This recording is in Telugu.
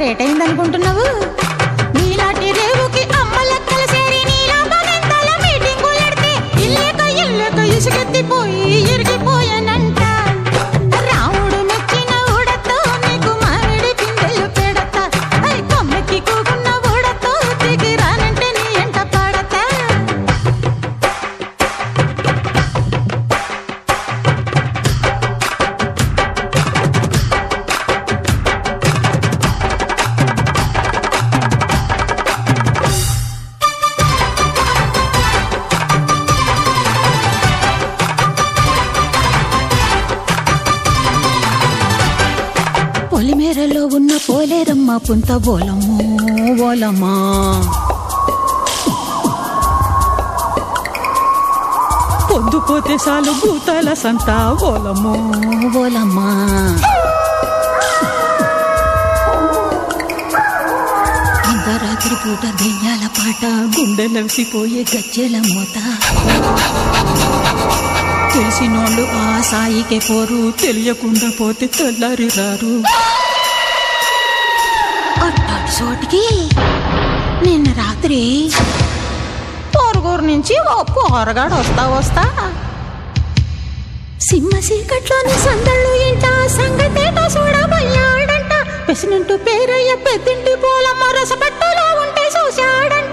రేట్ అయింది అనుకుంటున్నావు నీలాంటి రేవుకి అమ్మ లెక్కలు సేరి నీలా పనెంతల మీటింగులు ఎడితే ఇల్లేక ఇల్లేక ఇసుకెత్తిపోయి ఇరిగిపోయానంట రాముడు మెచ్చిన ఊడతో నీకు మామిడి పిందెలు పెడతా ఐ కొమ్మెక్కి కూకున్న ఊడతో దిగి రానంటే నీ ఎంట పడతా పొలిమేరలో ఉన్న పోలేరమ్మ పుంత బోలము బోలమ్మా పొద్దుపోతే చాలు భూతాల సంత ఓలమ్మో బోలమ్మా రాత్రి పూట దెయ్యాల పాట గుండెలవిసిపోయే గజ్జెల మూత తెలిసినోళ్ళు ఆ సాయికే పోరు తెలియకుండా పోతే తెల్లారి రారు అట్టాటి చోటికి నిన్న రాత్రి పొరుగురు నుంచి ఓ పోరగాడు వస్తా వస్తా సింహ చీకట్లోని సందళ్ళు ఇంట సంగతేటో చూడబోయాడంట పెసినట్టు పేరయ్య పెద్దింటి పోలమ్మ రసపట్టులో ఉంటే చూశాడంట